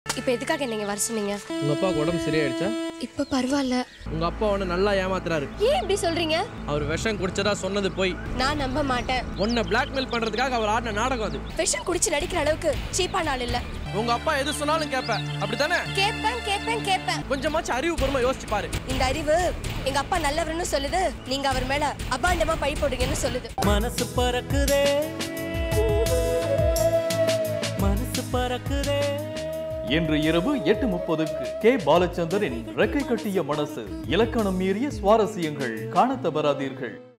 இப்போ எதுக்காக நீங்க வர சொன்னீங்க உங்க அப்பாவுக்கு உடம்பு சரியாயிடுச்சா இப்போ பரவாயில்ல உங்க அப்பா உன்னை நல்லா ஏமாத்துறாரு ஏன் இப்படி சொல்றீங்க அவர் விஷம் குடிச்சதா சொன்னது போய் நான் நம்ப மாட்டேன் உன்னை பிளாக்மெயில் பண்றதுக்காக அவர் ஆடின நாடகம் அது விஷம் குடிச்சு நடிக்கிற அளவுக்கு சீப்பா நாள் இல்ல உங்க அப்பா எது சொன்னாலும் கேட்ப அப்படித்தானே கேட்பேன் கேட்பேன் கேட்பேன் கொஞ்சமாச்சும் அறிவு பொறுமை யோசிச்சு பாரு இந்த அறிவு எங்க அப்பா நல்லவர்னு சொல்லுது நீங்க அவர் மேல அபாண்டமா பழி போடுங்கன்னு சொல்லுது மனசு பறக்குதே மனசு பறக்குதே இன்று இரவு எட்டு முப்பதுக்கு கே பாலச்சந்தரின் ரெக்கை கட்டிய மனசு இலக்கணம் மீறிய சுவாரஸ்யங்கள் காணத் தவறாதீர்கள்